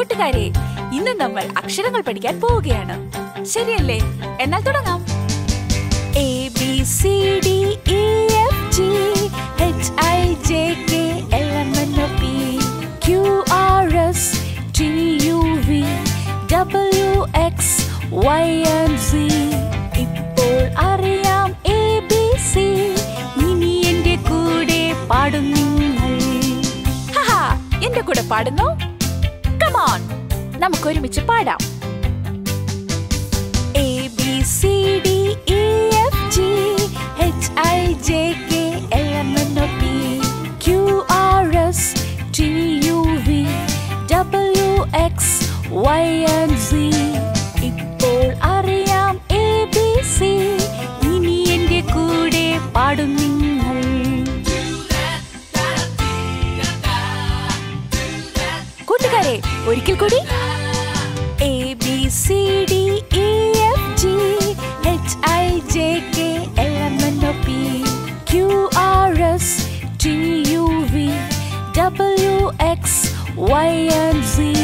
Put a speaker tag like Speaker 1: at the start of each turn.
Speaker 1: കൂട്ടുകാരെ ഇന്ന് നമ്മൾ അക്ഷരങ്ങൾ പഠിക്കാൻ പോവുകയാണ് ശരിയല്ലേ എന്നാൽ തുടങ്ങാം A B C D E F G H I J K L M N O P Q R S T U V W X Y and Z ഇപ്പോൾ അറിയാം എ ബി സി ഇനി എന്റെ കൂടെ പാടും നിങ്ങൾ ഹഹാ, എന്റെ കൂടെ പാടുന്നു കമോൺ നമുക്ക് ഒരുമിച്ച് പാടാം A B C D E F G H I J K L M N O P Q R S T U V W X Y and Z ഇപ്പോൾ അറിയാം എ ബി സി ഇനി എന്റെ കൂടെ പാടും നിങ്ങൾ കൂട്ടുകാരെ ഒരിക്കൽ കൂടി A B C D E F G H I J K L M N O P Q R S T U V W X Y and C